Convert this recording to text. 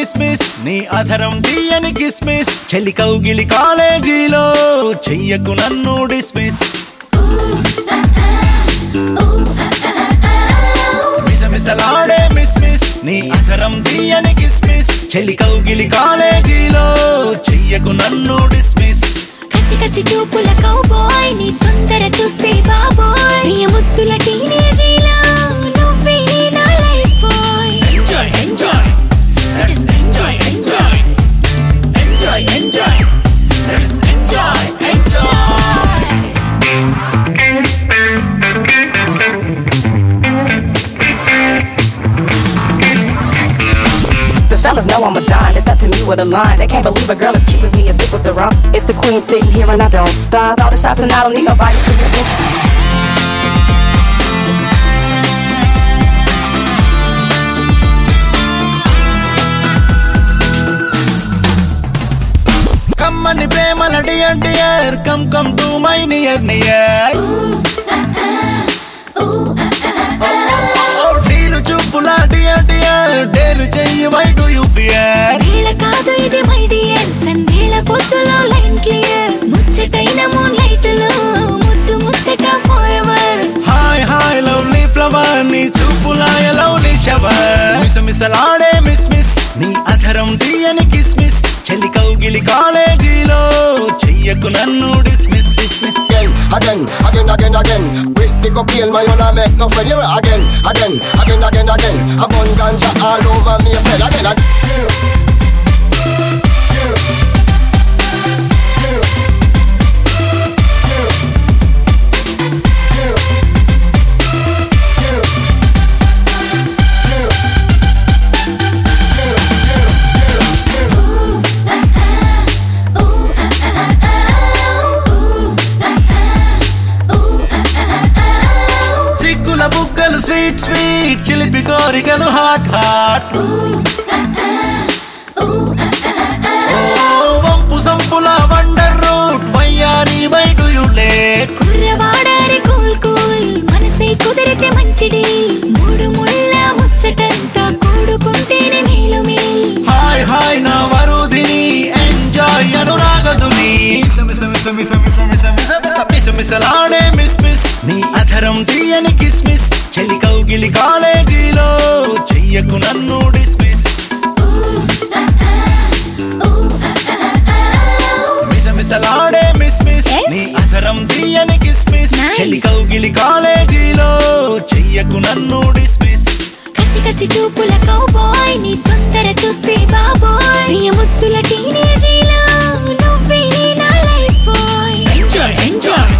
Miss miss నీ అధరం తీయని కిస్మిస్ చెలి కౌగిలి కాలేజీలో చెయ్యకు నన్ను డిస్మిస్ మిసమిసలాడే మిస్ మిస్ నీ అధరం తీయని కిస్మిస్ చెలి కౌగిలి కాలేజీలో చెయ్యకు నన్ను డిస్మిస్ కసి కసి చూపుల కౌబాయ్ నీ తొందర చూస్తే బాబోయ్ ప్రియ ముద్దుల టీనేజీలా నువ్వే నా life boy enjoy enjoy let's enjoy enjoy enjoy enjoy let's enjoy enjoy The fellas know I'm a dime. It's up to me with a line. They can't believe a girl is cute as me and stick with the wrong. It's the queen sitting here and I don't stop. All the shots and I don't need nobody's permission. కమ్మని ప్రేమల dear dear come come to my near near డీలు చూపుల dear dear డేలు చెయ్యి why do you fear వేళ కాదు ఇది my dear సందేళ పొద్దులో లైన్ క్లియర్ ముచ్చటైన మూన్ లైట్లో ముద్దు ముచ్చట forever hi hi lovely flower నీ చూపుల లవ్లీ షవర్ మిసమిసలాడే మిస్ మిస్ నీ అధరం తీయని కిస్మిస్ చెల్లి కౌగిలి కాలేజీలో చెయ్యకు నన్ను dismiss dismiss again, again, again, again, again. With the cocaine, man, you not make no friend. You again, again, again, again, again. A bun ganja all over me, again, again, again. సిగ్గుల బుగ్గలు sweet sweet చిలిపి కోరికలు hot hot వంపు సంపుల wonder route వయ్యారి why do you late కుర్రవాడారి cool cool మనసే కుదిరితే మంచిది మూడు ముళ్ళ ముచ్చటంతా కూడుకుంటేనే మేలు మేల్ హాయ్ హాయ్ నా వరుదిని ఎంజాయ్ అనురాగదుని మిసమిసలాడే మిస్ మిస్ నీ అధరం తీయని కిస్మిస్ చెలి కౌగిలి కాలేజీలో చెయ్యకు నన్ను డిస్మిస్ మిసమిసలాడే మిస్ మిస్ Yes? నీ అధరం తీయని కిస్మిస్ Nice. చెలి కౌగిలి కాలేజీలో చెయ్యకు నన్ను డిస్మిస్ కసి కసి చూపుల కౌబాయ్ నీ తొందర చూస్తే బాబోయ్ ప్రియ ముద్దుల టీనేజీలా నువ్వే నా లైఫ్ బాయ్ ఎంజాయ్ ఎంజాయ్